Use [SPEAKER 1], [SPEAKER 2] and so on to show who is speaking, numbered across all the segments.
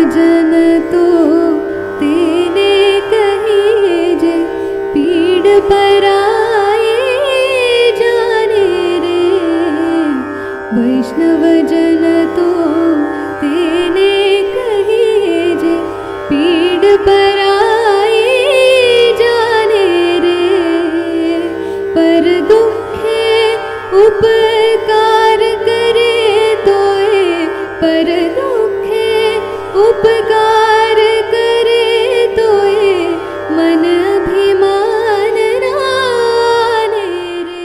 [SPEAKER 1] वैष्णवजन तो तेने कहिए जे पीड़ पराए जाने रे वैष्णवजन तो तेने कहिए जे पीड़ पराए जाने रे पर दुखे उपकार करे तोए पर दुखे उपकार करे तोए मन अभिमान राने रे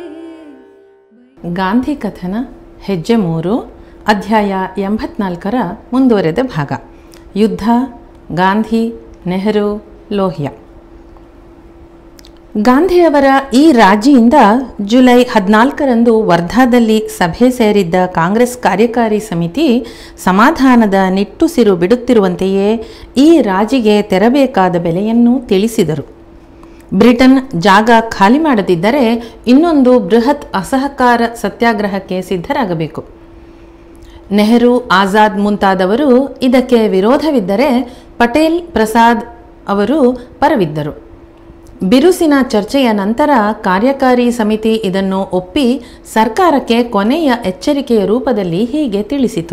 [SPEAKER 2] ಗಾಂಧಿ ಕಥನ ಹೆಜ್ಜೆ ಮೂರು ಅಧ್ಯಾಯ ಎಂಬತ್ನಾಲ್ಕರ ಮುಂದುವರೆದ ಭಾಗ ಯುದ್ಧ ಗಾಂಧಿ ನೆಹರು ಲೋಹಿಯಾ ಗಾಂಧಿಯವರ ಈ ರಾಜಿಯಿಂದ ಜುಲೈ ಹದಿನಾಲ್ಕರಂದು ವರ್ಧಾದಲ್ಲಿ ಸಭೆ ಸೇರಿದ್ದ ಕಾಂಗ್ರೆಸ್ ಕಾರ್ಯಕಾರಿ ಸಮಿತಿ ಸಮಾಧಾನದ ನಿಟ್ಟುಸಿರು ಬಿಡುತ್ತಿರುವಂತೆಯೇ ಈ ರಾಜಿಗೆ ತೆರಬೇಕಾದ ಬೆಲೆಯನ್ನು ತಿಳಿಸಿದರು ಬ್ರಿಟನ್ ಜಾಗ ಖಾಲಿ ಮಾಡದಿದ್ದರೆ ಇನ್ನೊಂದು ಬೃಹತ್ ಅಸಹಕಾರ ಸತ್ಯಾಗ್ರಹಕ್ಕೆ ಸಿದ್ಧರಾಗಬೇಕು ನೆಹರು ಆಜಾದ್ ಮುಂತಾದವರು ಇದಕ್ಕೆ ವಿರೋಧವಿದ್ದರೆ ಪಟೇಲ್ ಪ್ರಸಾದ್ ಅವರು ಪರವಿದ್ದರು ಬಿರುಸಿನ ಚರ್ಚೆಯ ನಂತರ ಕಾರ್ಯಕಾರಿ ಸಮಿತಿ ಇದನ್ನು ಒಪ್ಪಿ ಸರ್ಕಾರಕ್ಕೆ ಕೊನೆಯ ಎಚ್ಚರಿಕೆಯ ರೂಪದಲ್ಲಿ ಹೀಗೆ ತಿಳಿಸಿತು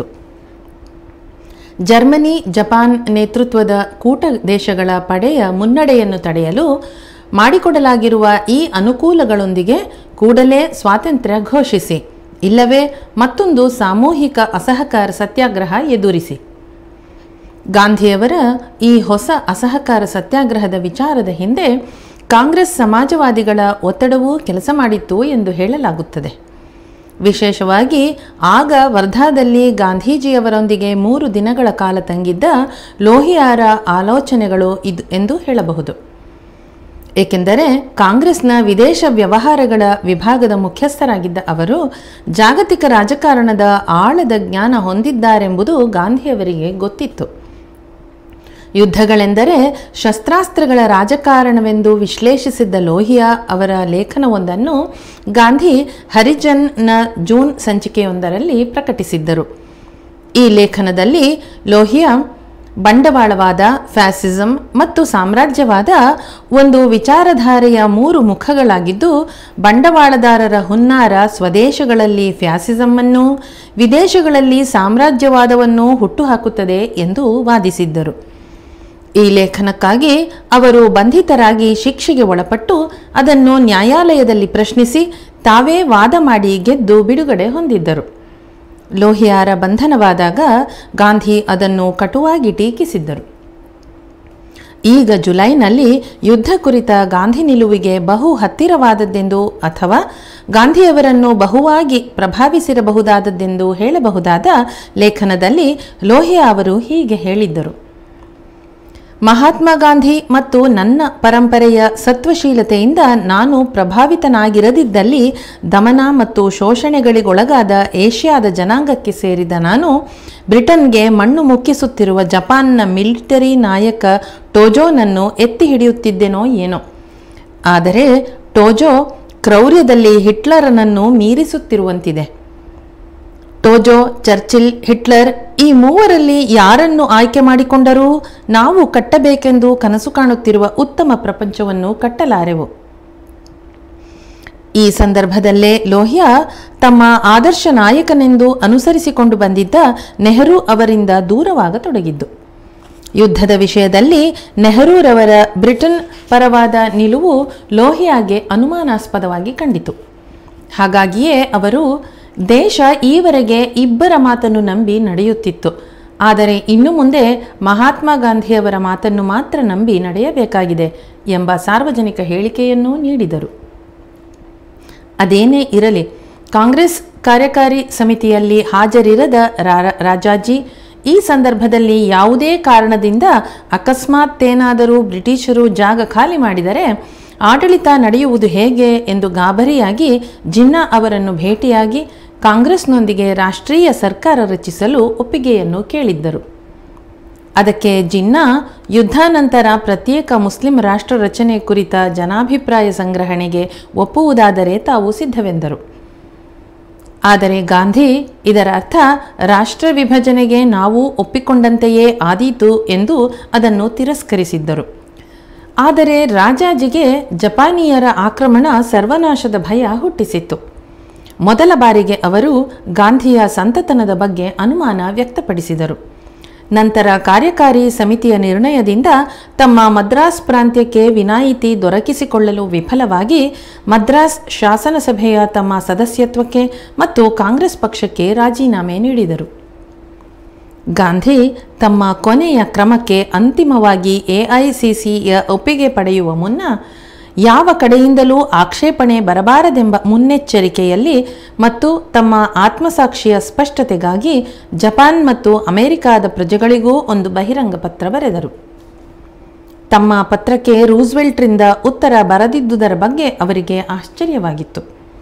[SPEAKER 2] ಜರ್ಮನಿ ಜಪಾನ್ ನೇತೃತ್ವದ ಕೂಟ ದೇಶಗಳ ಪಡೆಯ ಮುನ್ನಡೆಯನ್ನು ತಡೆಯಲು ಮಾಡಿಕೊಡಲಾಗಿರುವ ಈ ಅನುಕೂಲಗಳೊಂದಿಗೆ ಕೂಡಲೇ ಸ್ವಾತಂತ್ರ್ಯ ಘೋಷಿಸಿ ಇಲ್ಲವೇ ಮತ್ತೊಂದು ಸಾಮೂಹಿಕ ಅಸಹಕಾರ ಸತ್ಯಾಗ್ರಹ ಎದುರಿಸಿ ಗಾಂಧಿಯವರ ಈ ಹೊಸ ಅಸಹಕಾರ ಸತ್ಯಾಗ್ರಹದ ವಿಚಾರದ ಹಿಂದೆ ಕಾಂಗ್ರೆಸ್ ಸಮಾಜವಾದಿಗಳ ಒತ್ತಡವೂ ಕೆಲಸ ಮಾಡಿತ್ತು ಎಂದು ಹೇಳಲಾಗುತ್ತದೆ ವಿಶೇಷವಾಗಿ ಆಗ ವರ್ಧಾದಲ್ಲಿ ಗಾಂಧೀಜಿಯವರೊಂದಿಗೆ ಮೂರು ದಿನಗಳ ಕಾಲ ತಂಗಿದ್ದ ಲೋಹಿಯಾರ ಆಲೋಚನೆಗಳು ಇದು ಎಂದು ಹೇಳಬಹುದು ಏಕೆಂದರೆ ಕಾಂಗ್ರೆಸ್ನ ವಿದೇಶ ವ್ಯವಹಾರಗಳ ವಿಭಾಗದ ಮುಖ್ಯಸ್ಥರಾಗಿದ್ದ ಅವರು ಜಾಗತಿಕ ರಾಜಕಾರಣದ ಆಳದ ಜ್ಞಾನ ಹೊಂದಿದ್ದಾರೆಂಬುದು ಗಾಂಧಿಯವರಿಗೆ ಗೊತ್ತಿತ್ತು ಯುದ್ಧಗಳೆಂದರೆ ಶಸ್ತ್ರಾಸ್ತ್ರಗಳ ರಾಜಕಾರಣವೆಂದು ವಿಶ್ಲೇಷಿಸಿದ್ದ ಲೋಹಿಯಾ ಅವರ ಲೇಖನವೊಂದನ್ನು ಗಾಂಧಿ ಹರಿಜನ್ನ ಜೂನ್ ಸಂಚಿಕೆಯೊಂದರಲ್ಲಿ ಪ್ರಕಟಿಸಿದ್ದರು ಈ ಲೇಖನದಲ್ಲಿ ಲೋಹಿಯಾ ಬಂಡವಾಳವಾದ ಫ್ಯಾಸಿಸಂ ಮತ್ತು ಸಾಮ್ರಾಜ್ಯವಾದ ಒಂದು ವಿಚಾರಧಾರೆಯ ಮೂರು ಮುಖಗಳಾಗಿದ್ದು ಬಂಡವಾಳದಾರರ ಹುನ್ನಾರ ಸ್ವದೇಶಗಳಲ್ಲಿ ಫ್ಯಾಸಿಸಮನ್ನು ವಿದೇಶಗಳಲ್ಲಿ ಸಾಮ್ರಾಜ್ಯವಾದವನ್ನು ಹುಟ್ಟುಹಾಕುತ್ತದೆ ಎಂದು ವಾದಿಸಿದ್ದರು ಈ ಲೇಖನಕ್ಕಾಗಿ ಅವರು ಬಂಧಿತರಾಗಿ ಶಿಕ್ಷೆಗೆ ಒಳಪಟ್ಟು ಅದನ್ನು ನ್ಯಾಯಾಲಯದಲ್ಲಿ ಪ್ರಶ್ನಿಸಿ ತಾವೇ ವಾದ ಮಾಡಿ ಗೆದ್ದು ಬಿಡುಗಡೆ ಹೊಂದಿದ್ದರು ಲೋಹಿಯಾರ ಬಂಧನವಾದಾಗ ಗಾಂಧಿ ಅದನ್ನು ಕಟುವಾಗಿ ಟೀಕಿಸಿದ್ದರು ಈಗ ಜುಲೈನಲ್ಲಿ ಯುದ್ಧ ಕುರಿತ ಗಾಂಧಿ ನಿಲುವಿಗೆ ಬಹು ಹತ್ತಿರವಾದದ್ದೆಂದು ಅಥವಾ ಗಾಂಧಿಯವರನ್ನು ಬಹುವಾಗಿ ಪ್ರಭಾವಿಸಿರಬಹುದಾದದ್ದೆಂದು ಹೇಳಬಹುದಾದ ಲೇಖನದಲ್ಲಿ ಲೋಹಿಯಾ ಅವರು ಹೀಗೆ ಹೇಳಿದ್ದರು ಮಹಾತ್ಮ ಗಾಂಧಿ ಮತ್ತು ನನ್ನ ಪರಂಪರೆಯ ಸತ್ವಶೀಲತೆಯಿಂದ ನಾನು ಪ್ರಭಾವಿತನಾಗಿರದಿದ್ದಲ್ಲಿ ದಮನ ಮತ್ತು ಶೋಷಣೆಗಳಿಗೊಳಗಾದ ಏಷ್ಯಾದ ಜನಾಂಗಕ್ಕೆ ಸೇರಿದ ನಾನು ಬ್ರಿಟನ್ಗೆ ಮಣ್ಣು ಮುಕ್ಕಿಸುತ್ತಿರುವ ಜಪಾನ್ನ ಮಿಲಿಟರಿ ನಾಯಕ ಟೋಜೋನನ್ನು ಎತ್ತಿ ಹಿಡಿಯುತ್ತಿದ್ದೆನೋ ಏನೋ ಆದರೆ ಟೋಜೋ ಕ್ರೌರ್ಯದಲ್ಲಿ ಹಿಟ್ಲರನನ್ನು ಮೀರಿಸುತ್ತಿರುವಂತಿದೆ ಟೋಜೋ ಚರ್ಚಿಲ್ ಹಿಟ್ಲರ್ ಈ ಮೂವರಲ್ಲಿ ಯಾರನ್ನು ಆಯ್ಕೆ ಮಾಡಿಕೊಂಡರೂ ನಾವು ಕಟ್ಟಬೇಕೆಂದು ಕನಸು ಕಾಣುತ್ತಿರುವ ಉತ್ತಮ ಪ್ರಪಂಚವನ್ನು ಕಟ್ಟಲಾರೆವು ಈ ಸಂದರ್ಭದಲ್ಲೇ ಲೋಹಿಯಾ ತಮ್ಮ ಆದರ್ಶ ನಾಯಕನೆಂದು ಅನುಸರಿಸಿಕೊಂಡು ಬಂದಿದ್ದ ನೆಹರು ಅವರಿಂದ ದೂರವಾಗತೊಡಗಿದ್ದು ಯುದ್ಧದ ವಿಷಯದಲ್ಲಿ ನೆಹರೂರವರ ಬ್ರಿಟನ್ ಪರವಾದ ನಿಲುವು ಲೋಹಿಯಾಗೆ ಅನುಮಾನಾಸ್ಪದವಾಗಿ ಕಂಡಿತು ಹಾಗಾಗಿಯೇ ಅವರು ದೇಶ ಈವರೆಗೆ ಇಬ್ಬರ ಮಾತನ್ನು ನಂಬಿ ನಡೆಯುತ್ತಿತ್ತು ಆದರೆ ಇನ್ನು ಮುಂದೆ ಮಹಾತ್ಮ ಗಾಂಧಿಯವರ ಮಾತನ್ನು ಮಾತ್ರ ನಂಬಿ ನಡೆಯಬೇಕಾಗಿದೆ ಎಂಬ ಸಾರ್ವಜನಿಕ ಹೇಳಿಕೆಯನ್ನೂ ನೀಡಿದರು ಅದೇನೇ ಇರಲಿ ಕಾಂಗ್ರೆಸ್ ಕಾರ್ಯಕಾರಿ ಸಮಿತಿಯಲ್ಲಿ ಹಾಜರಿರದ ರಾ- ರಾಜಾಜಿ ಈ ಸಂದರ್ಭದಲ್ಲಿ ಯಾವುದೇ ಕಾರಣದಿಂದ ಅಕಸ್ಮಾತ್ತೇನಾದರೂ ಬ್ರಿಟಿಷರು ಜಾಗ ಖಾಲಿ ಮಾಡಿದರೆ ಆಡಳಿತ ನಡೆಯುವುದು ಹೇಗೆ ಎಂದು ಗಾಬರಿಯಾಗಿ ಜಿನ್ನಾ ಅವರನ್ನು ಭೇಟಿಯಾಗಿ ಕಾಂಗ್ರೆಸ್ನೊಂದಿಗೆ ರಾಷ್ಟ್ರೀಯ ಸರ್ಕಾರ ರಚಿಸಲು ಒಪ್ಪಿಗೆಯನ್ನು ಕೇಳಿದ್ದರು ಅದಕ್ಕೆ ಜಿನ್ನಾ ಯುದ್ಧಾನಂತರ ಪ್ರತ್ಯೇಕ ಮುಸ್ಲಿಂ ರಾಷ್ಟ್ರ ರಚನೆ ಕುರಿತ ಜನಾಭಿಪ್ರಾಯ ಸಂಗ್ರಹಣೆಗೆ ಒಪ್ಪುವುದಾದರೆ ತಾವು ಸಿದ್ಧವೆಂದರು ಆದರೆ ಗಾಂಧಿ ಇದರ ಅರ್ಥ ರಾಷ್ಟ್ರ ವಿಭಜನೆಗೆ ನಾವು ಒಪ್ಪಿಕೊಂಡಂತೆಯೇ ಆದೀತು ಎಂದು ಅದನ್ನು ತಿರಸ್ಕರಿಸಿದ್ದರು ಆದರೆ ರಾಜಾಜಿಗೆ ಜಪಾನಿಯರ ಆಕ್ರಮಣ ಸರ್ವನಾಶದ ಭಯ ಹುಟ್ಟಿಸಿತ್ತು ಮೊದಲ ಬಾರಿಗೆ ಅವರು ಗಾಂಧಿಯ ಸಂತತನದ ಬಗ್ಗೆ ಅನುಮಾನ ವ್ಯಕ್ತಪಡಿಸಿದರು ನಂತರ ಕಾರ್ಯಕಾರಿ ಸಮಿತಿಯ ನಿರ್ಣಯದಿಂದ ತಮ್ಮ ಮದ್ರಾಸ್ ಪ್ರಾಂತ್ಯಕ್ಕೆ ವಿನಾಯಿತಿ ದೊರಕಿಸಿಕೊಳ್ಳಲು ವಿಫಲವಾಗಿ ಮದ್ರಾಸ್ ಶಾಸನಸಭೆಯ ತಮ್ಮ ಸದಸ್ಯತ್ವಕ್ಕೆ ಮತ್ತು ಕಾಂಗ್ರೆಸ್ ಪಕ್ಷಕ್ಕೆ ರಾಜೀನಾಮೆ ನೀಡಿದರು ಗಾಂಧಿ ತಮ್ಮ ಕೊನೆಯ ಕ್ರಮಕ್ಕೆ ಅಂತಿಮವಾಗಿ ಎಐಸಿಸಿಯ ಒಪ್ಪಿಗೆ ಪಡೆಯುವ ಮುನ್ನ ಯಾವ ಕಡೆಯಿಂದಲೂ ಆಕ್ಷೇಪಣೆ ಬರಬಾರದೆಂಬ ಮುನ್ನೆಚ್ಚರಿಕೆಯಲ್ಲಿ ಮತ್ತು ತಮ್ಮ ಆತ್ಮಸಾಕ್ಷಿಯ ಸ್ಪಷ್ಟತೆಗಾಗಿ ಜಪಾನ್ ಮತ್ತು ಅಮೆರಿಕಾದ ಪ್ರಜೆಗಳಿಗೂ ಒಂದು ಬಹಿರಂಗ ಪತ್ರ ಬರೆದರು ತಮ್ಮ ಪತ್ರಕ್ಕೆ ರೂಸ್ವೆಲ್ಟ್ರಿಂದ ಉತ್ತರ ಬರದಿದ್ದುದರ ಬಗ್ಗೆ ಅವರಿಗೆ ಆಶ್ಚರ್ಯವಾಗಿತ್ತು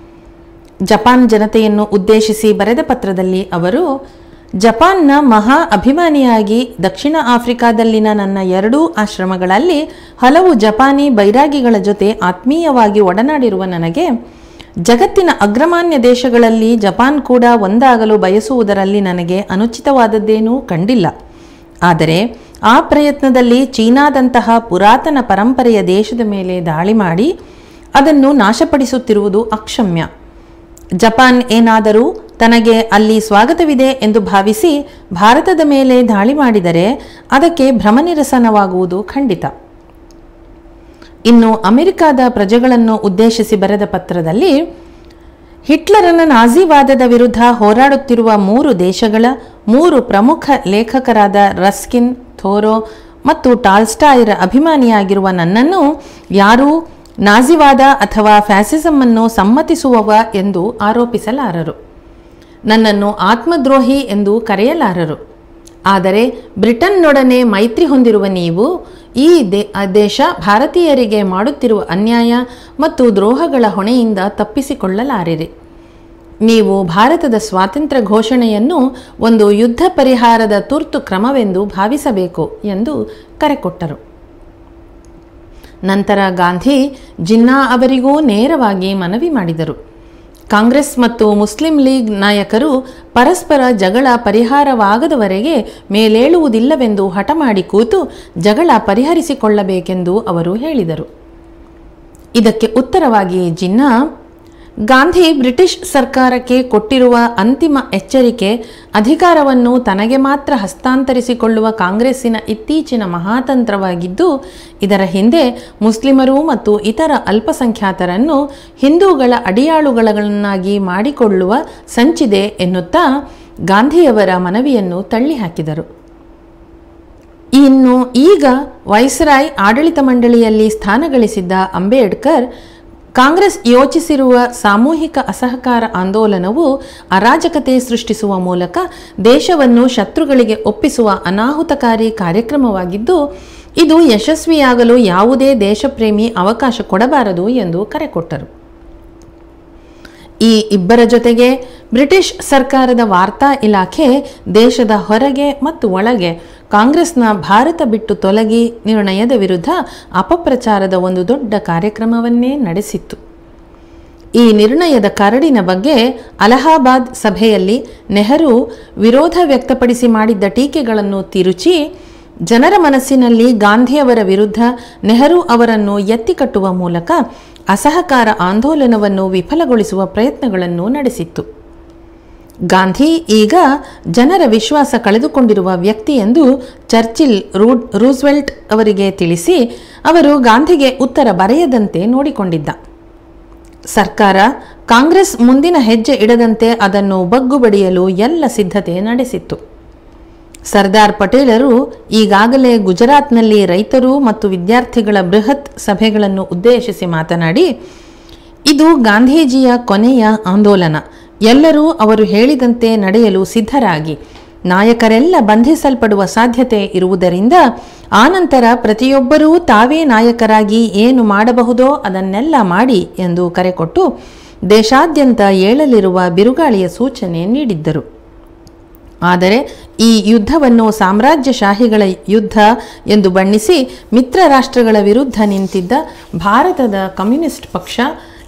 [SPEAKER 2] ಜಪಾನ್ ಜನತೆಯನ್ನು ಉದ್ದೇಶಿಸಿ ಬರೆದ ಪತ್ರದಲ್ಲಿ ಅವರು ಜಪಾನ್ನ ಮಹಾ ಅಭಿಮಾನಿಯಾಗಿ ದಕ್ಷಿಣ ಆಫ್ರಿಕಾದಲ್ಲಿನ ನನ್ನ ಎರಡೂ ಆಶ್ರಮಗಳಲ್ಲಿ ಹಲವು ಜಪಾನಿ ಬೈರಾಗಿಗಳ ಜೊತೆ ಆತ್ಮೀಯವಾಗಿ ಒಡನಾಡಿರುವ ನನಗೆ ಜಗತ್ತಿನ ಅಗ್ರಮಾನ್ಯ ದೇಶಗಳಲ್ಲಿ ಜಪಾನ್ ಕೂಡ ಒಂದಾಗಲು ಬಯಸುವುದರಲ್ಲಿ ನನಗೆ ಅನುಚಿತವಾದದ್ದೇನೂ ಕಂಡಿಲ್ಲ ಆದರೆ ಆ ಪ್ರಯತ್ನದಲ್ಲಿ ಚೀನಾದಂತಹ ಪುರಾತನ ಪರಂಪರೆಯ ದೇಶದ ಮೇಲೆ ದಾಳಿ ಮಾಡಿ ಅದನ್ನು ನಾಶಪಡಿಸುತ್ತಿರುವುದು ಅಕ್ಷಮ್ಯ ಜಪಾನ್ ಏನಾದರೂ ತನಗೆ ಅಲ್ಲಿ ಸ್ವಾಗತವಿದೆ ಎಂದು ಭಾವಿಸಿ ಭಾರತದ ಮೇಲೆ ದಾಳಿ ಮಾಡಿದರೆ ಅದಕ್ಕೆ ಭ್ರಮನಿರಸನವಾಗುವುದು ಖಂಡಿತ ಇನ್ನು ಅಮೆರಿಕಾದ ಪ್ರಜೆಗಳನ್ನು ಉದ್ದೇಶಿಸಿ ಬರೆದ ಪತ್ರದಲ್ಲಿ ಹಿಟ್ಲರನ ನಾಜಿವಾದದ ವಿರುದ್ಧ ಹೋರಾಡುತ್ತಿರುವ ಮೂರು ದೇಶಗಳ ಮೂರು ಪ್ರಮುಖ ಲೇಖಕರಾದ ರಸ್ಕಿನ್ ಥೋರೋ ಮತ್ತು ಟಾಲ್ಸ್ಟಾಯ್ರ ಅಭಿಮಾನಿಯಾಗಿರುವ ನನ್ನನ್ನು ಯಾರೂ ನಾಜಿವಾದ ಅಥವಾ ಫ್ಯಾಸಿಸಮ್ ಅನ್ನು ಸಮ್ಮತಿಸುವವ ಎಂದು ಆರೋಪಿಸಲಾರರು ನನ್ನನ್ನು ಆತ್ಮದ್ರೋಹಿ ಎಂದು ಕರೆಯಲಾರರು ಆದರೆ ಬ್ರಿಟನ್ನೊಡನೆ ಮೈತ್ರಿ ಹೊಂದಿರುವ ನೀವು ಈ ದೇ ದೇಶ ಭಾರತೀಯರಿಗೆ ಮಾಡುತ್ತಿರುವ ಅನ್ಯಾಯ ಮತ್ತು ದ್ರೋಹಗಳ ಹೊಣೆಯಿಂದ ತಪ್ಪಿಸಿಕೊಳ್ಳಲಾರಿರಿ ನೀವು ಭಾರತದ ಸ್ವಾತಂತ್ರ್ಯ ಘೋಷಣೆಯನ್ನು ಒಂದು ಯುದ್ಧ ಪರಿಹಾರದ ತುರ್ತು ಕ್ರಮವೆಂದು ಭಾವಿಸಬೇಕು ಎಂದು ಕರೆಕೊಟ್ಟರು ನಂತರ ಗಾಂಧಿ ಜಿನ್ನಾ ಅವರಿಗೂ ನೇರವಾಗಿ ಮನವಿ ಮಾಡಿದರು ಕಾಂಗ್ರೆಸ್ ಮತ್ತು ಮುಸ್ಲಿಂ ಲೀಗ್ ನಾಯಕರು ಪರಸ್ಪರ ಜಗಳ ಪರಿಹಾರವಾಗದವರೆಗೆ ಮೇಲೇಳುವುದಿಲ್ಲವೆಂದು ಹಠ ಮಾಡಿ ಕೂತು ಜಗಳ ಪರಿಹರಿಸಿಕೊಳ್ಳಬೇಕೆಂದು ಅವರು ಹೇಳಿದರು ಇದಕ್ಕೆ ಉತ್ತರವಾಗಿ ಜಿನ್ನಾ ಗಾಂಧಿ ಬ್ರಿಟಿಷ್ ಸರ್ಕಾರಕ್ಕೆ ಕೊಟ್ಟಿರುವ ಅಂತಿಮ ಎಚ್ಚರಿಕೆ ಅಧಿಕಾರವನ್ನು ತನಗೆ ಮಾತ್ರ ಹಸ್ತಾಂತರಿಸಿಕೊಳ್ಳುವ ಕಾಂಗ್ರೆಸ್ಸಿನ ಇತ್ತೀಚಿನ ಮಹಾತಂತ್ರವಾಗಿದ್ದು ಇದರ ಹಿಂದೆ ಮುಸ್ಲಿಮರು ಮತ್ತು ಇತರ ಅಲ್ಪಸಂಖ್ಯಾತರನ್ನು ಹಿಂದೂಗಳ ಅಡಿಯಾಳುಗಳನ್ನಾಗಿ ಮಾಡಿಕೊಳ್ಳುವ ಸಂಚಿದೆ ಎನ್ನುತ್ತಾ ಗಾಂಧಿಯವರ ಮನವಿಯನ್ನು ತಳ್ಳಿಹಾಕಿದರು ಇನ್ನು ಈಗ ವೈಸ್ರಾಯ್ ಆಡಳಿತ ಮಂಡಳಿಯಲ್ಲಿ ಸ್ಥಾನ ಗಳಿಸಿದ್ದ ಅಂಬೇಡ್ಕರ್ ಕಾಂಗ್ರೆಸ್ ಯೋಚಿಸಿರುವ ಸಾಮೂಹಿಕ ಅಸಹಕಾರ ಆಂದೋಲನವು ಅರಾಜಕತೆ ಸೃಷ್ಟಿಸುವ ಮೂಲಕ ದೇಶವನ್ನು ಶತ್ರುಗಳಿಗೆ ಒಪ್ಪಿಸುವ ಅನಾಹುತಕಾರಿ ಕಾರ್ಯಕ್ರಮವಾಗಿದ್ದು ಇದು ಯಶಸ್ವಿಯಾಗಲು ಯಾವುದೇ ದೇಶಪ್ರೇಮಿ ಅವಕಾಶ ಕೊಡಬಾರದು ಎಂದು ಕರೆಕೊಟ್ಟರು ಈ ಇಬ್ಬರ ಜೊತೆಗೆ ಬ್ರಿಟಿಷ್ ಸರ್ಕಾರದ ವಾರ್ತಾ ಇಲಾಖೆ ದೇಶದ ಹೊರಗೆ ಮತ್ತು ಒಳಗೆ ಕಾಂಗ್ರೆಸ್ನ ಭಾರತ ಬಿಟ್ಟು ತೊಲಗಿ ನಿರ್ಣಯದ ವಿರುದ್ಧ ಅಪಪ್ರಚಾರದ ಒಂದು ದೊಡ್ಡ ಕಾರ್ಯಕ್ರಮವನ್ನೇ ನಡೆಸಿತ್ತು ಈ ನಿರ್ಣಯದ ಕರಡಿನ ಬಗ್ಗೆ ಅಲಹಾಬಾದ್ ಸಭೆಯಲ್ಲಿ ನೆಹರು ವಿರೋಧ ವ್ಯಕ್ತಪಡಿಸಿ ಮಾಡಿದ್ದ ಟೀಕೆಗಳನ್ನು ತಿರುಚಿ ಜನರ ಮನಸ್ಸಿನಲ್ಲಿ ಗಾಂಧಿಯವರ ವಿರುದ್ಧ ನೆಹರು ಅವರನ್ನು ಎತ್ತಿಕಟ್ಟುವ ಮೂಲಕ ಅಸಹಕಾರ ಆಂದೋಲನವನ್ನು ವಿಫಲಗೊಳಿಸುವ ಪ್ರಯತ್ನಗಳನ್ನು ನಡೆಸಿತ್ತು ಗಾಂಧಿ ಈಗ ಜನರ ವಿಶ್ವಾಸ ಕಳೆದುಕೊಂಡಿರುವ ವ್ಯಕ್ತಿ ಎಂದು ಚರ್ಚಿಲ್ ರೂಡ್ ರೂಸ್ವೆಲ್ಟ್ ಅವರಿಗೆ ತಿಳಿಸಿ ಅವರು ಗಾಂಧಿಗೆ ಉತ್ತರ ಬರೆಯದಂತೆ ನೋಡಿಕೊಂಡಿದ್ದ ಸರ್ಕಾರ ಕಾಂಗ್ರೆಸ್ ಮುಂದಿನ ಹೆಜ್ಜೆ ಇಡದಂತೆ ಅದನ್ನು ಬಗ್ಗು ಬಡಿಯಲು ಎಲ್ಲ ಸಿದ್ಧತೆ ನಡೆಸಿತ್ತು ಸರ್ದಾರ್ ಪಟೇಲರು ಈಗಾಗಲೇ ಗುಜರಾತ್ನಲ್ಲಿ ರೈತರು ಮತ್ತು ವಿದ್ಯಾರ್ಥಿಗಳ ಬೃಹತ್ ಸಭೆಗಳನ್ನು ಉದ್ದೇಶಿಸಿ ಮಾತನಾಡಿ ಇದು ಗಾಂಧೀಜಿಯ ಕೊನೆಯ ಆಂದೋಲನ ಎಲ್ಲರೂ ಅವರು ಹೇಳಿದಂತೆ ನಡೆಯಲು ಸಿದ್ಧರಾಗಿ ನಾಯಕರೆಲ್ಲ ಬಂಧಿಸಲ್ಪಡುವ ಸಾಧ್ಯತೆ ಇರುವುದರಿಂದ ಆನಂತರ ಪ್ರತಿಯೊಬ್ಬರೂ ತಾವೇ ನಾಯಕರಾಗಿ ಏನು ಮಾಡಬಹುದೋ ಅದನ್ನೆಲ್ಲ ಮಾಡಿ ಎಂದು ಕರೆಕೊಟ್ಟು ದೇಶಾದ್ಯಂತ ಏಳಲಿರುವ ಬಿರುಗಾಳಿಯ ಸೂಚನೆ ನೀಡಿದ್ದರು ಆದರೆ ಈ ಯುದ್ಧವನ್ನು ಸಾಮ್ರಾಜ್ಯಶಾಹಿಗಳ ಯುದ್ಧ ಎಂದು ಬಣ್ಣಿಸಿ ಮಿತ್ರ ರಾಷ್ಟ್ರಗಳ ವಿರುದ್ಧ ನಿಂತಿದ್ದ ಭಾರತದ ಕಮ್ಯುನಿಸ್ಟ್ ಪಕ್ಷ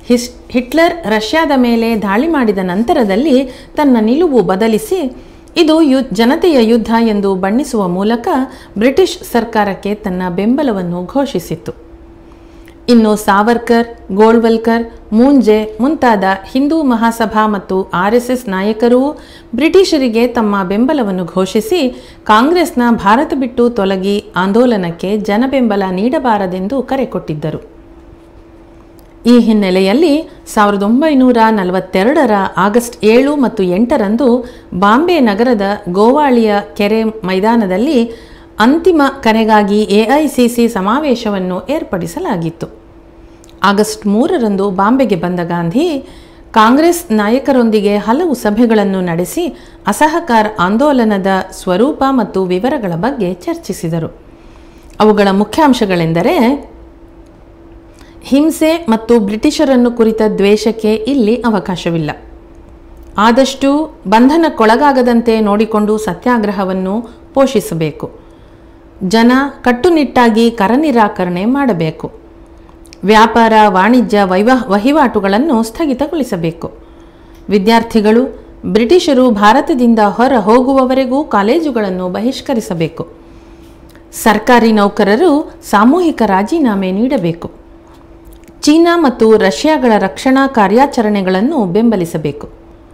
[SPEAKER 2] ಹಿಸ್ ಹಿಟ್ಲರ್ ರಷ್ಯಾದ ಮೇಲೆ ದಾಳಿ ಮಾಡಿದ ನಂತರದಲ್ಲಿ ತನ್ನ ನಿಲುವು ಬದಲಿಸಿ ಇದು ಯು ಜನತೆಯ ಯುದ್ಧ ಎಂದು ಬಣ್ಣಿಸುವ ಮೂಲಕ ಬ್ರಿಟಿಷ್ ಸರ್ಕಾರಕ್ಕೆ ತನ್ನ ಬೆಂಬಲವನ್ನು ಘೋಷಿಸಿತ್ತು ಇನ್ನು ಸಾವರ್ಕರ್ ಗೋಳ್ವಲ್ಕರ್ ಮೂಂಜೆ ಮುಂತಾದ ಹಿಂದೂ ಮಹಾಸಭಾ ಮತ್ತು ಆರ್ ಎಸ್ ಎಸ್ ನಾಯಕರೂ ಬ್ರಿಟಿಷರಿಗೆ ತಮ್ಮ ಬೆಂಬಲವನ್ನು ಘೋಷಿಸಿ ಕಾಂಗ್ರೆಸ್ನ ಭಾರತ ಬಿಟ್ಟು ತೊಲಗಿ ಆಂದೋಲನಕ್ಕೆ ಜನಬೆಂಬಲ ನೀಡಬಾರದೆಂದು ಕರೆ ಕೊಟ್ಟಿದ್ದರು ಈ ಹಿನ್ನೆಲೆಯಲ್ಲಿ ಸಾವಿರದ ಒಂಬೈನೂರ ನಲವತ್ತೆರಡರ ಆಗಸ್ಟ್ ಏಳು ಮತ್ತು ಎಂಟರಂದು ಬಾಂಬೆ ನಗರದ ಗೋವಾಳಿಯ ಕೆರೆ ಮೈದಾನದಲ್ಲಿ ಅಂತಿಮ ಕರೆಗಾಗಿ ಎಐಸಿಸಿ ಸಮಾವೇಶವನ್ನು ಏರ್ಪಡಿಸಲಾಗಿತ್ತು ಆಗಸ್ಟ್ ಮೂರರಂದು ಬಾಂಬೆಗೆ ಬಂದ ಗಾಂಧಿ ಕಾಂಗ್ರೆಸ್ ನಾಯಕರೊಂದಿಗೆ ಹಲವು ಸಭೆಗಳನ್ನು ನಡೆಸಿ ಅಸಹಕಾರ ಆಂದೋಲನದ ಸ್ವರೂಪ ಮತ್ತು ವಿವರಗಳ ಬಗ್ಗೆ ಚರ್ಚಿಸಿದರು ಅವುಗಳ ಮುಖ್ಯಾಂಶಗಳೆಂದರೆ ಹಿಂಸೆ ಮತ್ತು ಬ್ರಿಟಿಷರನ್ನು ಕುರಿತ ದ್ವೇಷಕ್ಕೆ ಇಲ್ಲಿ ಅವಕಾಶವಿಲ್ಲ ಆದಷ್ಟು ಬಂಧನಕ್ಕೊಳಗಾಗದಂತೆ ನೋಡಿಕೊಂಡು ಸತ್ಯಾಗ್ರಹವನ್ನು ಪೋಷಿಸಬೇಕು ಜನ ಕಟ್ಟುನಿಟ್ಟಾಗಿ ಕರ ನಿರಾಕರಣೆ ಮಾಡಬೇಕು ವ್ಯಾಪಾರ ವಾಣಿಜ್ಯ ವೈವ ವಹಿವಾಟುಗಳನ್ನು ಸ್ಥಗಿತಗೊಳಿಸಬೇಕು ವಿದ್ಯಾರ್ಥಿಗಳು ಬ್ರಿಟಿಷರು ಭಾರತದಿಂದ ಹೊರ ಹೋಗುವವರೆಗೂ ಕಾಲೇಜುಗಳನ್ನು ಬಹಿಷ್ಕರಿಸಬೇಕು ಸರ್ಕಾರಿ ನೌಕರರು ಸಾಮೂಹಿಕ ರಾಜೀನಾಮೆ ನೀಡಬೇಕು ಚೀನಾ ಮತ್ತು ರಷ್ಯಾಗಳ ರಕ್ಷಣಾ ಕಾರ್ಯಾಚರಣೆಗಳನ್ನು ಬೆಂಬಲಿಸಬೇಕು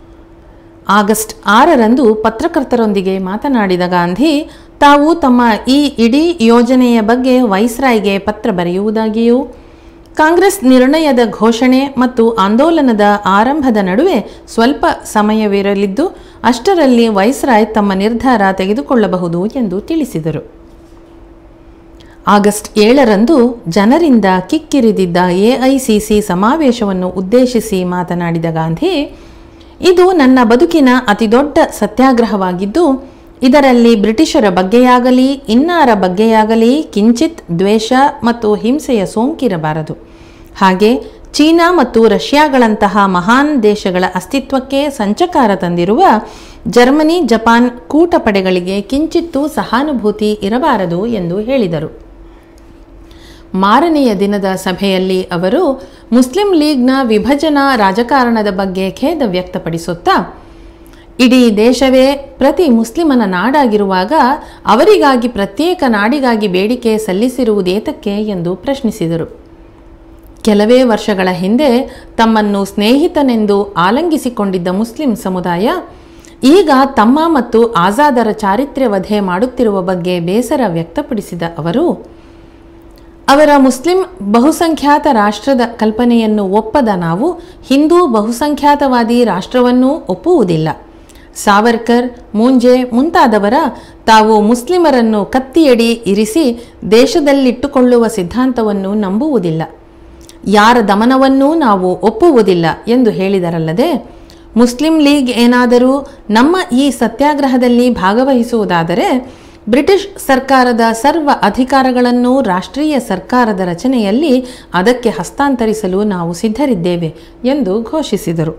[SPEAKER 2] ಆಗಸ್ಟ್ ಆರರಂದು ಪತ್ರಕರ್ತರೊಂದಿಗೆ ಮಾತನಾಡಿದ ಗಾಂಧಿ ತಾವು ತಮ್ಮ ಈ ಇಡೀ ಯೋಜನೆಯ ಬಗ್ಗೆ ವೈಸ್ರಾಯ್ಗೆ ಪತ್ರ ಬರೆಯುವುದಾಗಿಯೂ ಕಾಂಗ್ರೆಸ್ ನಿರ್ಣಯದ ಘೋಷಣೆ ಮತ್ತು ಆಂದೋಲನದ ಆರಂಭದ ನಡುವೆ ಸ್ವಲ್ಪ ಸಮಯವಿರಲಿದ್ದು ಅಷ್ಟರಲ್ಲಿ ವೈಸ್ರಾಯ್ ತಮ್ಮ ನಿರ್ಧಾರ ತೆಗೆದುಕೊಳ್ಳಬಹುದು ಎಂದು ತಿಳಿಸಿದರು ಆಗಸ್ಟ್ ಏಳರಂದು ಜನರಿಂದ ಕಿಕ್ಕಿರಿದಿದ್ದ ಎಐಸಿಸಿ ಸಮಾವೇಶವನ್ನು ಉದ್ದೇಶಿಸಿ ಮಾತನಾಡಿದ ಗಾಂಧಿ ಇದು ನನ್ನ ಬದುಕಿನ ಅತಿದೊಡ್ಡ ಸತ್ಯಾಗ್ರಹವಾಗಿದ್ದು ಇದರಲ್ಲಿ ಬ್ರಿಟಿಷರ ಬಗ್ಗೆಯಾಗಲಿ ಇನ್ನಾರ ಬಗ್ಗೆಯಾಗಲಿ ಕಿಂಚಿತ್ ದ್ವೇಷ ಮತ್ತು ಹಿಂಸೆಯ ಸೋಂಕಿರಬಾರದು ಹಾಗೆ ಚೀನಾ ಮತ್ತು ರಷ್ಯಾಗಳಂತಹ ಮಹಾನ್ ದೇಶಗಳ ಅಸ್ತಿತ್ವಕ್ಕೆ ಸಂಚಕಾರ ತಂದಿರುವ ಜರ್ಮನಿ ಜಪಾನ್ ಕೂಟ ಪಡೆಗಳಿಗೆ ಕಿಂಚಿತ್ತೂ ಸಹಾನುಭೂತಿ ಇರಬಾರದು ಎಂದು ಹೇಳಿದರು ಮಾರನೆಯ ದಿನದ ಸಭೆಯಲ್ಲಿ ಅವರು ಮುಸ್ಲಿಂ ಲೀಗ್ನ ವಿಭಜನಾ ರಾಜಕಾರಣದ ಬಗ್ಗೆ ಖೇದ ವ್ಯಕ್ತಪಡಿಸುತ್ತಾ ಇಡೀ ದೇಶವೇ ಪ್ರತಿ ಮುಸ್ಲಿಮನ ನಾಡಾಗಿರುವಾಗ ಅವರಿಗಾಗಿ ಪ್ರತ್ಯೇಕ ನಾಡಿಗಾಗಿ ಬೇಡಿಕೆ ಸಲ್ಲಿಸಿರುವುದೇತಕ್ಕೆ ಎಂದು ಪ್ರಶ್ನಿಸಿದರು ಕೆಲವೇ ವರ್ಷಗಳ ಹಿಂದೆ ತಮ್ಮನ್ನು ಸ್ನೇಹಿತನೆಂದು ಆಲಂಗಿಸಿಕೊಂಡಿದ್ದ ಮುಸ್ಲಿಂ ಸಮುದಾಯ ಈಗ ತಮ್ಮ ಮತ್ತು ಆಜಾದರ ಚಾರಿತ್ರ್ಯ ವಧೆ ಮಾಡುತ್ತಿರುವ ಬಗ್ಗೆ ಬೇಸರ ವ್ಯಕ್ತಪಡಿಸಿದ ಅವರು ಅವರ ಮುಸ್ಲಿಂ ಬಹುಸಂಖ್ಯಾತ ರಾಷ್ಟ್ರದ ಕಲ್ಪನೆಯನ್ನು ಒಪ್ಪದ ನಾವು ಹಿಂದೂ ಬಹುಸಂಖ್ಯಾತವಾದಿ ರಾಷ್ಟ್ರವನ್ನೂ ಒಪ್ಪುವುದಿಲ್ಲ ಸಾವರ್ಕರ್ ಮುಂಜೆ ಮುಂತಾದವರ ತಾವು ಮುಸ್ಲಿಮರನ್ನು ಕತ್ತಿಯಡಿ ಇರಿಸಿ ದೇಶದಲ್ಲಿಟ್ಟುಕೊಳ್ಳುವ ಸಿದ್ಧಾಂತವನ್ನು ನಂಬುವುದಿಲ್ಲ ಯಾರ ದಮನವನ್ನೂ ನಾವು ಒಪ್ಪುವುದಿಲ್ಲ ಎಂದು ಹೇಳಿದರಲ್ಲದೆ ಮುಸ್ಲಿಂ ಲೀಗ್ ಏನಾದರೂ ನಮ್ಮ ಈ ಸತ್ಯಾಗ್ರಹದಲ್ಲಿ ಭಾಗವಹಿಸುವುದಾದರೆ ಬ್ರಿಟಿಷ್ ಸರ್ಕಾರದ ಸರ್ವ ಅಧಿಕಾರಗಳನ್ನು ರಾಷ್ಟ್ರೀಯ ಸರ್ಕಾರದ ರಚನೆಯಲ್ಲಿ ಅದಕ್ಕೆ ಹಸ್ತಾಂತರಿಸಲು ನಾವು ಸಿದ್ಧರಿದ್ದೇವೆ ಎಂದು ಘೋಷಿಸಿದರು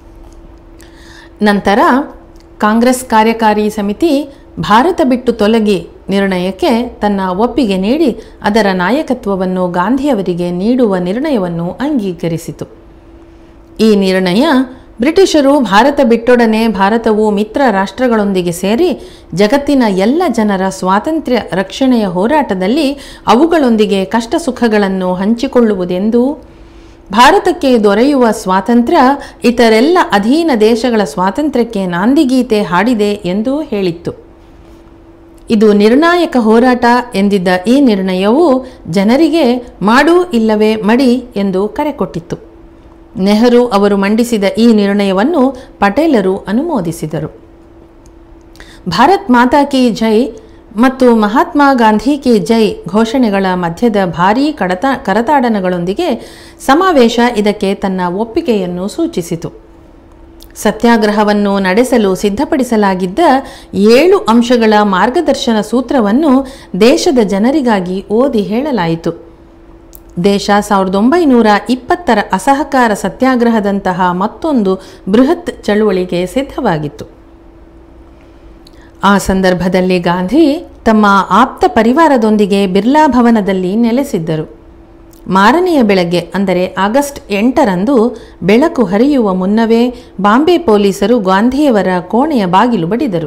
[SPEAKER 2] ನಂತರ ಕಾಂಗ್ರೆಸ್ ಕಾರ್ಯಕಾರಿ ಸಮಿತಿ ಭಾರತ ಬಿಟ್ಟು ತೊಲಗಿ ನಿರ್ಣಯಕ್ಕೆ ತನ್ನ ಒಪ್ಪಿಗೆ ನೀಡಿ ಅದರ ನಾಯಕತ್ವವನ್ನು ಗಾಂಧಿಯವರಿಗೆ ನೀಡುವ ನಿರ್ಣಯವನ್ನು ಅಂಗೀಕರಿಸಿತು ಈ ನಿರ್ಣಯ ಬ್ರಿಟಿಷರು ಭಾರತ ಬಿಟ್ಟೊಡನೆ ಭಾರತವು ಮಿತ್ರ ರಾಷ್ಟ್ರಗಳೊಂದಿಗೆ ಸೇರಿ ಜಗತ್ತಿನ ಎಲ್ಲ ಜನರ ಸ್ವಾತಂತ್ರ್ಯ ರಕ್ಷಣೆಯ ಹೋರಾಟದಲ್ಲಿ ಅವುಗಳೊಂದಿಗೆ ಕಷ್ಟ ಸುಖಗಳನ್ನು ಹಂಚಿಕೊಳ್ಳುವುದೆಂದು ಭಾರತಕ್ಕೆ ದೊರೆಯುವ ಸ್ವಾತಂತ್ರ್ಯ ಇತರೆಲ್ಲ ಅಧೀನ ದೇಶಗಳ ಸ್ವಾತಂತ್ರ್ಯಕ್ಕೆ ನಾಂದಿಗೀತೆ ಹಾಡಿದೆ ಎಂದು ಹೇಳಿತ್ತು ಇದು ನಿರ್ಣಾಯಕ ಹೋರಾಟ ಎಂದಿದ್ದ ಈ ನಿರ್ಣಯವು ಜನರಿಗೆ ಮಾಡು ಇಲ್ಲವೇ ಮಡಿ ಎಂದು ಕರೆ ಕೊಟ್ಟಿತ್ತು ನೆಹರು ಅವರು ಮಂಡಿಸಿದ ಈ ನಿರ್ಣಯವನ್ನು ಪಟೇಲರು ಅನುಮೋದಿಸಿದರು ಭಾರತ್ ಮಾತಾ ಕಿ ಜೈ ಮತ್ತು ಮಹಾತ್ಮ ಗಾಂಧಿ ಕಿ ಜೈ ಘೋಷಣೆಗಳ ಮಧ್ಯದ ಭಾರೀ ಕಡತ ಕರತಾಡನಗಳೊಂದಿಗೆ ಸಮಾವೇಶ ಇದಕ್ಕೆ ತನ್ನ ಒಪ್ಪಿಗೆಯನ್ನು ಸೂಚಿಸಿತು ಸತ್ಯಾಗ್ರಹವನ್ನು ನಡೆಸಲು ಸಿದ್ಧಪಡಿಸಲಾಗಿದ್ದ ಏಳು ಅಂಶಗಳ ಮಾರ್ಗದರ್ಶನ ಸೂತ್ರವನ್ನು ದೇಶದ ಜನರಿಗಾಗಿ ಓದಿ ಹೇಳಲಾಯಿತು ದೇಶ ಸಾವಿರದ ಒಂಬೈನೂರ ಇಪ್ಪತ್ತರ ಅಸಹಕಾರ ಸತ್ಯಾಗ್ರಹದಂತಹ ಮತ್ತೊಂದು ಬೃಹತ್ ಚಳುವಳಿಗೆ ಸಿದ್ಧವಾಗಿತ್ತು ಆ ಸಂದರ್ಭದಲ್ಲಿ ಗಾಂಧಿ ತಮ್ಮ ಆಪ್ತ ಪರಿವಾರದೊಂದಿಗೆ ಬಿರ್ಲಾ ಭವನದಲ್ಲಿ ನೆಲೆಸಿದ್ದರು ಮಾರನೆಯ ಬೆಳಗ್ಗೆ ಅಂದರೆ ಆಗಸ್ಟ್ ಎಂಟರಂದು ಬೆಳಕು ಹರಿಯುವ ಮುನ್ನವೇ ಬಾಂಬೆ ಪೊಲೀಸರು ಗಾಂಧಿಯವರ ಕೋಣೆಯ ಬಾಗಿಲು ಬಡಿದರು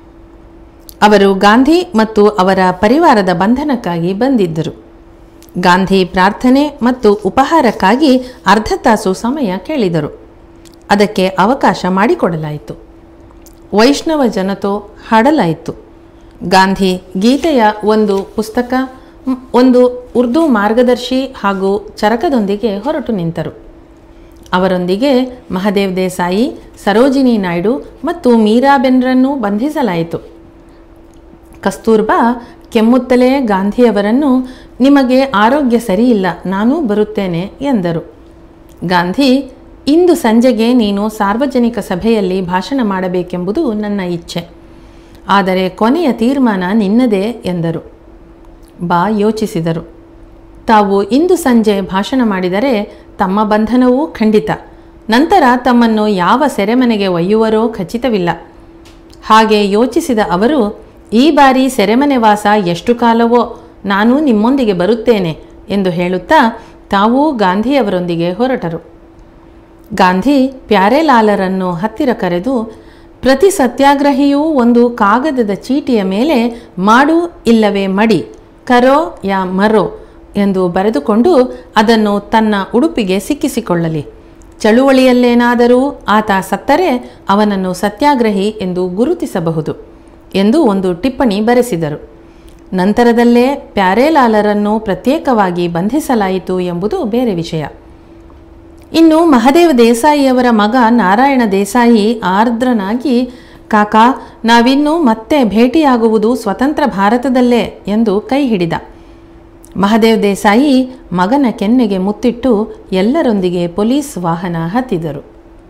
[SPEAKER 2] ಅವರು ಗಾಂಧಿ ಮತ್ತು ಅವರ ಪರಿವಾರದ ಬಂಧನಕ್ಕಾಗಿ ಬಂದಿದ್ದರು ಗಾಂಧಿ ಪ್ರಾರ್ಥನೆ ಮತ್ತು ಉಪಹಾರಕ್ಕಾಗಿ ಅರ್ಧ ತಾಸು ಸಮಯ ಕೇಳಿದರು ಅದಕ್ಕೆ ಅವಕಾಶ ಮಾಡಿಕೊಡಲಾಯಿತು ವೈಷ್ಣವ ಜನತೋ ಹಾಡಲಾಯಿತು ಗಾಂಧಿ ಗೀತೆಯ ಒಂದು ಪುಸ್ತಕ ಮ್, ಒಂದು ಉರ್ದು ಮಾರ್ಗದರ್ಶಿ ಹಾಗೂ ಚರಕದೊಂದಿಗೆ ಹೊರಟು ನಿಂತರು ಅವರೊಂದಿಗೆ ಮಹದೇವ್ ದೇಸಾಯಿ ಸರೋಜಿನಿ ನಾಯ್ಡು ಮತ್ತು ಮೀರಾಬೆನ್ರನ್ನು ಬಂಧಿಸಲಾಯಿತು ಕಸ್ತೂರ್ಬಾ ಕೆಮ್ಮುತ್ತಲೇ ಗಾಂಧಿಯವರನ್ನು ನಿಮಗೆ ಆರೋಗ್ಯ ಸರಿಯಿಲ್ಲ ನಾನೂ ಬರುತ್ತೇನೆ ಎಂದರು ಗಾಂಧಿ ಇಂದು ಸಂಜೆಗೆ ನೀನು ಸಾರ್ವಜನಿಕ ಸಭೆಯಲ್ಲಿ ಭಾಷಣ ಮಾಡಬೇಕೆಂಬುದು ನನ್ನ ಇಚ್ಛೆ ಆದರೆ ಕೊನೆಯ ತೀರ್ಮಾನ ನಿನ್ನದೇ ಎಂದರು ಬಾ ಯೋಚಿಸಿದರು ತಾವು ಇಂದು ಸಂಜೆ ಭಾಷಣ ಮಾಡಿದರೆ ತಮ್ಮ ಬಂಧನವೂ ಖಂಡಿತ ನಂತರ ತಮ್ಮನ್ನು ಯಾವ ಸೆರೆಮನೆಗೆ ಒಯ್ಯುವರೋ ಖಚಿತವಿಲ್ಲ ಹಾಗೆ ಯೋಚಿಸಿದ ಅವರು ಈ ಬಾರಿ ಸೆರೆಮನೆ ವಾಸ ಎಷ್ಟು ಕಾಲವೋ ನಾನು ನಿಮ್ಮೊಂದಿಗೆ ಬರುತ್ತೇನೆ ಎಂದು ಹೇಳುತ್ತಾ ತಾವೂ ಗಾಂಧಿಯವರೊಂದಿಗೆ ಹೊರಟರು ಗಾಂಧಿ ಪ್ಯಾರೆಲಾಲರನ್ನು ಹತ್ತಿರ ಕರೆದು ಪ್ರತಿ ಸತ್ಯಾಗ್ರಹಿಯೂ ಒಂದು ಕಾಗದದ ಚೀಟಿಯ ಮೇಲೆ ಮಾಡು ಇಲ್ಲವೇ ಮಡಿ ಕರೋ ಯಾ ಮರೋ ಎಂದು ಬರೆದುಕೊಂಡು ಅದನ್ನು ತನ್ನ ಉಡುಪಿಗೆ ಸಿಕ್ಕಿಸಿಕೊಳ್ಳಲಿ ಚಳುವಳಿಯಲ್ಲೇನಾದರೂ ಆತ ಸತ್ತರೆ ಅವನನ್ನು ಸತ್ಯಾಗ್ರಹಿ ಎಂದು ಗುರುತಿಸಬಹುದು ಎಂದು ಒಂದು ಟಿಪ್ಪಣಿ ಬರೆಸಿದರು ನಂತರದಲ್ಲೇ ಪ್ಯಾರೇಲಾಲರನ್ನು ಪ್ರತ್ಯೇಕವಾಗಿ ಬಂಧಿಸಲಾಯಿತು ಎಂಬುದು ಬೇರೆ ವಿಷಯ ಇನ್ನು ಮಹದೇವ ದೇಸಾಯಿಯವರ ಮಗ ನಾರಾಯಣ ದೇಸಾಯಿ ಆರ್ದ್ರನಾಗಿ ಕಾಕಾ ನಾವಿನ್ನು ಮತ್ತೆ ಭೇಟಿಯಾಗುವುದು ಸ್ವತಂತ್ರ ಭಾರತದಲ್ಲೇ ಎಂದು ಕೈ ಹಿಡಿದ ಮಹದೇವ್ ದೇಸಾಯಿ ಮಗನ ಕೆನ್ನೆಗೆ ಮುತ್ತಿಟ್ಟು ಎಲ್ಲರೊಂದಿಗೆ ಪೊಲೀಸ್ ವಾಹನ ಹತ್ತಿದರು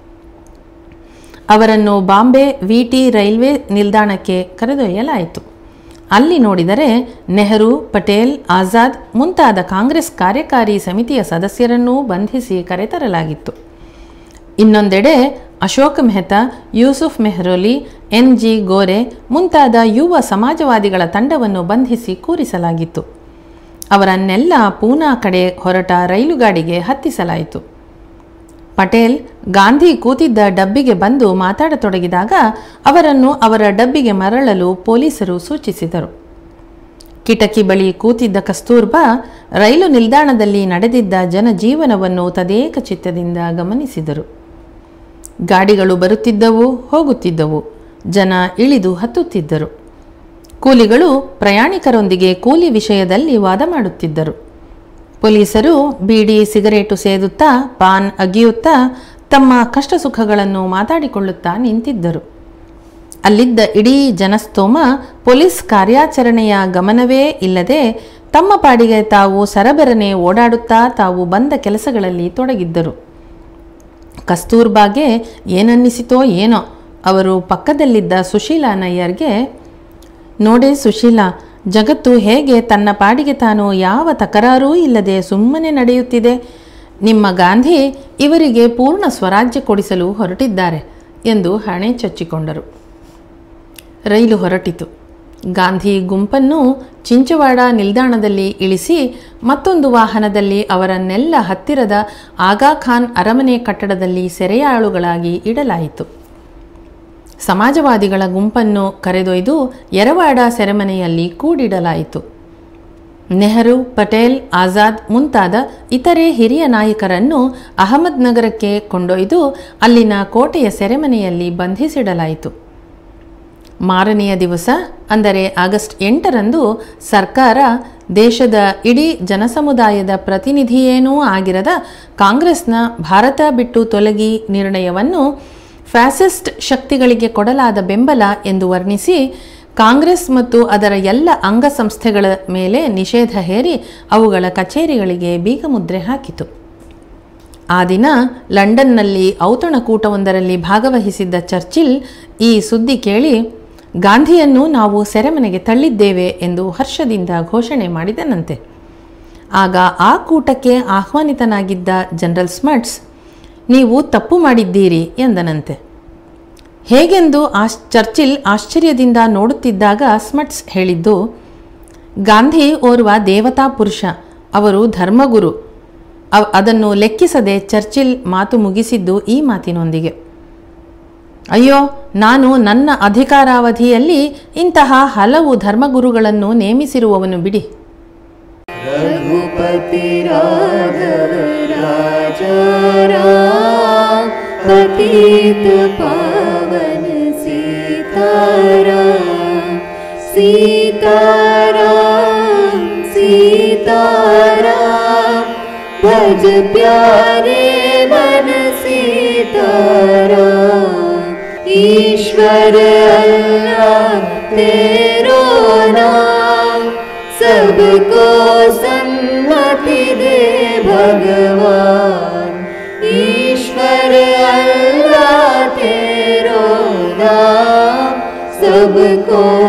[SPEAKER 2] ಅವರನ್ನು ಬಾಂಬೆ ವಿಟಿ ರೈಲ್ವೆ ನಿಲ್ದಾಣಕ್ಕೆ ಕರೆದೊಯ್ಯಲಾಯಿತು ಅಲ್ಲಿ ನೋಡಿದರೆ ನೆಹರು ಪಟೇಲ್ ಆಜಾದ್ ಮುಂತಾದ ಕಾಂಗ್ರೆಸ್ ಕಾರ್ಯಕಾರಿ ಸಮಿತಿಯ ಸದಸ್ಯರನ್ನೂ ಬಂಧಿಸಿ ಕರೆತರಲಾಗಿತ್ತು ಇನ್ನೊಂದೆಡೆ ಅಶೋಕ್ ಮೆಹ್ತಾ ಯೂಸುಫ್ ಮೆಹ್ರೋಲಿ ಎನ್ ಜಿ ಗೋರೆ ಮುಂತಾದ ಯುವ ಸಮಾಜವಾದಿಗಳ ತಂಡವನ್ನು ಬಂಧಿಸಿ ಕೂರಿಸಲಾಗಿತ್ತು ಅವರನ್ನೆಲ್ಲ ಪೂನಾ ಕಡೆ ಹೊರಟ ರೈಲುಗಾಡಿಗೆ ಹತ್ತಿಸಲಾಯಿತು ಪಟೇಲ್ ಗಾಂಧಿ ಕೂತಿದ್ದ ಡಬ್ಬಿಗೆ ಬಂದು ಮಾತಾಡತೊಡಗಿದಾಗ ಅವರನ್ನು ಅವರ ಡಬ್ಬಿಗೆ ಮರಳಲು ಪೊಲೀಸರು ಸೂಚಿಸಿದರು ಕಿಟಕಿ ಬಳಿ ಕೂತಿದ್ದ ಕಸ್ತೂರ್ಬಾ ರೈಲು ನಿಲ್ದಾಣದಲ್ಲಿ ನಡೆದಿದ್ದ ಜನಜೀವನವನ್ನು ತದೇಕ ಚಿತ್ತದಿಂದ ಗಮನಿಸಿದರು ಗಾಡಿಗಳು ಬರುತ್ತಿದ್ದವು ಹೋಗುತ್ತಿದ್ದವು ಜನ ಇಳಿದು ಹತ್ತುತ್ತಿದ್ದರು ಕೂಲಿಗಳು ಪ್ರಯಾಣಿಕರೊಂದಿಗೆ ಕೂಲಿ ವಿಷಯದಲ್ಲಿ ವಾದ ಮಾಡುತ್ತಿದ್ದರು ಪೊಲೀಸರು ಬೀಡಿ ಸಿಗರೇಟು ಸೇದುತ್ತಾ ಪಾನ್ ಅಗಿಯುತ್ತಾ ತಮ್ಮ ಕಷ್ಟ ಸುಖಗಳನ್ನು ಮಾತಾಡಿಕೊಳ್ಳುತ್ತಾ ನಿಂತಿದ್ದರು ಅಲ್ಲಿದ್ದ ಇಡೀ ಜನಸ್ತೋಮ ಪೊಲೀಸ್ ಕಾರ್ಯಾಚರಣೆಯ ಗಮನವೇ ಇಲ್ಲದೆ ತಮ್ಮ ಪಾಡಿಗೆ ತಾವು ಸರಬರನೆ ಓಡಾಡುತ್ತಾ ತಾವು ಬಂದ ಕೆಲಸಗಳಲ್ಲಿ ತೊಡಗಿದ್ದರು ಕಸ್ತೂರ್ಬಾಗೆ ಏನನ್ನಿಸಿತೋ ಏನೋ ಅವರು ಪಕ್ಕದಲ್ಲಿದ್ದ ಸುಶೀಲಾ ನಯ್ಯರ್ಗೆ ನೋಡೇ ಸುಶೀಲಾ ಜಗತ್ತು ಹೇಗೆ ತನ್ನ ಪಾಡಿಗೆ ತಾನು ಯಾವ ತಕರಾರೂ ಇಲ್ಲದೆ ಸುಮ್ಮನೆ ನಡೆಯುತ್ತಿದೆ ನಿಮ್ಮ ಗಾಂಧಿ ಇವರಿಗೆ ಪೂರ್ಣ ಸ್ವರಾಜ್ಯ ಕೊಡಿಸಲು ಹೊರಟಿದ್ದಾರೆ ಎಂದು ಹಣೆ ಚಚ್ಚಿಕೊಂಡರು ರೈಲು ಹೊರಟಿತು ಗಾಂಧಿ ಗುಂಪನ್ನು ಚಿಂಚವಾಡ ನಿಲ್ದಾಣದಲ್ಲಿ ಇಳಿಸಿ ಮತ್ತೊಂದು ವಾಹನದಲ್ಲಿ ಅವರನ್ನೆಲ್ಲ ಹತ್ತಿರದ ಆಗಾ ಖಾನ್ ಅರಮನೆ ಕಟ್ಟಡದಲ್ಲಿ ಸೆರೆಯಾಳುಗಳಾಗಿ ಇಡಲಾಯಿತು ಸಮಾಜವಾದಿಗಳ ಗುಂಪನ್ನು ಕರೆದೊಯ್ದು ಎರವಾಡ ಸೆರೆಮನೆಯಲ್ಲಿ ಕೂಡಿಡಲಾಯಿತು ನೆಹರು ಪಟೇಲ್ ಆಜಾದ್ ಮುಂತಾದ ಇತರೆ ಹಿರಿಯ ನಾಯಕರನ್ನು ಅಹಮದ್ ನಗರಕ್ಕೆ ಕೊಂಡೊಯ್ದು ಅಲ್ಲಿನ ಕೋಟೆಯ ಸೆರೆಮನೆಯಲ್ಲಿ ಬಂಧಿಸಿಡಲಾಯಿತು ಮಾರನೆಯ ದಿವಸ ಅಂದರೆ ಆಗಸ್ಟ್ ಎಂಟರಂದು ಸರ್ಕಾರ ದೇಶದ ಇಡೀ ಜನಸಮುದಾಯದ ಪ್ರತಿನಿಧಿಯೇನೂ ಆಗಿರದ ಕಾಂಗ್ರೆಸ್ನ ಭಾರತ ಬಿಟ್ಟು ತೊಲಗಿ ನಿರ್ಣಯವನ್ನು ಫ್ಯಾಸಿಸ್ಟ್ ಶಕ್ತಿಗಳಿಗೆ ಕೊಡಲಾದ ಬೆಂಬಲ ಎಂದು ವರ್ಣಿಸಿ ಕಾಂಗ್ರೆಸ್ ಮತ್ತು ಅದರ ಎಲ್ಲ ಅಂಗಸಂಸ್ಥೆಗಳ ಮೇಲೆ ನಿಷೇಧ ಹೇರಿ ಅವುಗಳ ಕಚೇರಿಗಳಿಗೆ ಬೀಗಮುದ್ರೆ ಹಾಕಿತು ಆ ದಿನ ಲಂಡನ್ನಲ್ಲಿ ಔತಣಕೂಟವೊಂದರಲ್ಲಿ ಭಾಗವಹಿಸಿದ್ದ ಚರ್ಚಿಲ್ ಈ ಸುದ್ದಿ ಕೇಳಿ ಗಾಂಧಿಯನ್ನು ನಾವು ಸೆರೆಮನೆಗೆ ತಳ್ಳಿದ್ದೇವೆ ಎಂದು ಹರ್ಷದಿಂದ ಘೋಷಣೆ ಮಾಡಿದನಂತೆ ಆಗ ಆ ಕೂಟಕ್ಕೆ ಆಹ್ವಾನಿತನಾಗಿದ್ದ ಜನರಲ್ ಸ್ಮಟ್ಸ್ ನೀವು ತಪ್ಪು ಮಾಡಿದ್ದೀರಿ ಎಂದನಂತೆ ಹೇಗೆಂದು ಆಶ್ ಚರ್ಚಿಲ್ ಆಶ್ಚರ್ಯದಿಂದ ನೋಡುತ್ತಿದ್ದಾಗ ಸ್ಮಟ್ಸ್ ಹೇಳಿದ್ದು ಗಾಂಧಿ ಓರ್ವ ದೇವತಾ ಪುರುಷ ಅವರು ಧರ್ಮಗುರು ಅವ್- ಅದನ್ನು ಲೆಕ್ಕಿಸದೆ ಚರ್ಚಿಲ್ ಮಾತು ಮುಗಿಸಿದ್ದು ಈ ಮಾತಿನೊಂದಿಗೆ ಅಯ್ಯೋ ನಾನು ನನ್ನ ಅಧಿಕಾರಾವಧಿಯಲ್ಲಿ ಇಂತಹ ಹಲವು ಧರ್ಮಗುರುಗಳನ್ನು ನೇಮಿಸಿರುವವನು ಬಿಡಿ
[SPEAKER 1] रघुपति राघव राजा राम पतित पावन सीताराम सीताराम सीताराम भज प्यारे मन सीताराम ईश्वर अल्लाह तेरो नाम सबको सन्मति दे भगवान ईश्वर अल्लाह तेरो नाम सबको